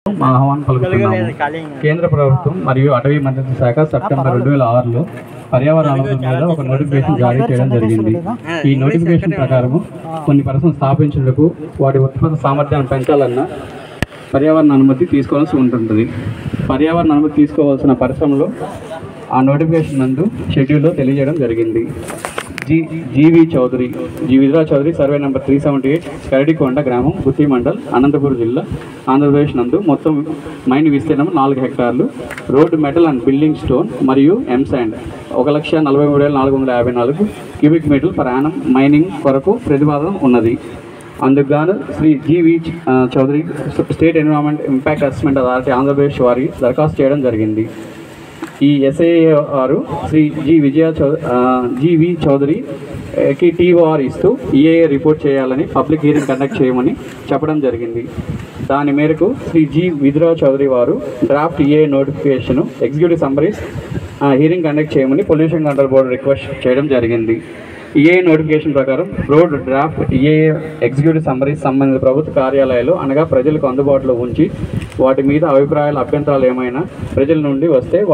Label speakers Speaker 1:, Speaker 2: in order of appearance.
Speaker 1: మా ఆహ్వానం పలుకుతున్నాము కేంద్ర ప్రభుత్వం మరియు అటవీ మంత్రిత్వ శాఖ సెప్టెంబర్ రెండు వేల ఆరులో పర్యావరణ అనుమతుల మీద ఒక నోటిఫికేషన్ జారీ చేయడం జరిగింది ఈ నోటిఫికేషన్ ప్రకారము కొన్ని పరిశ్రమలు స్థాపించేందుకు వాటి ఉత్పత్తి సామర్థ్యాన్ని పెంచాలన్నా పర్యావరణ అనుమతి తీసుకోవాల్సి ఉంటుంది పర్యావరణ అనుమతి తీసుకోవాల్సిన పరిశ్రమలో ఆ నోటిఫికేషన్ నందు షెడ్యూల్లో తెలియజేయడం జరిగింది G G V Chowdary G Vidra Chowdary survey number three seventy eight Karadikonda గ్రామం గుత్తి మండల్ అనంతపురం జిల్లా ఆంధ్రప్రదేశ్ నందు మొత్తం మైన్ విస్తీర్ణం నాలుగు హెక్టార్లు road metal and building stone మరియు ఎం శాండ్ ఒక లక్ష నలభై మూడు వేల నాలుగు వందల యాభై నాలుగు క్యూబిక్ మీటర్లు ప్రయాణం మైనింగ్ కొరకు ప్రతిపాదన ఉన్నది అందుకు గాను శ్రీ జీవి ఆ, Chowdary state environment impact assessment authority Andhra Pradesh వారి దరఖాస్తు చేయడం జరిగింది ఈ ఎస్ఐఏ వారు శ్రీ జి విజయ చౌ ఆ, జీవి చౌదరి ఆ, కి టీఓఆర్ ఇస్తూ ఈఏఏ రిపోర్ట్ చేయాలని పబ్లిక్ హీరింగ్ కండక్ట్ చేయమని చెప్పడం జరిగింది దాని మేరకు శ్రీ జి విధురావు చౌదరి వారు draft EA notification executive summaries hearing conduct చేయమని పొల్యూషన్ కంట్రోల్ బోర్డు రిక్వెస్ట్ చేయడం జరిగింది ఈఏ నోటిఫికేషన్ ప్రకారం road draft EA executive summaries సంబంధిత ప్రభుత్వ కార్యాలయాలు అనగా ప్రజలకు అందుబాటులో ఉంచి వాటి మీద అభిప్రాయాలు అభ్యంతరాలు ఏమైనా ప్రజల నుండి వస్తే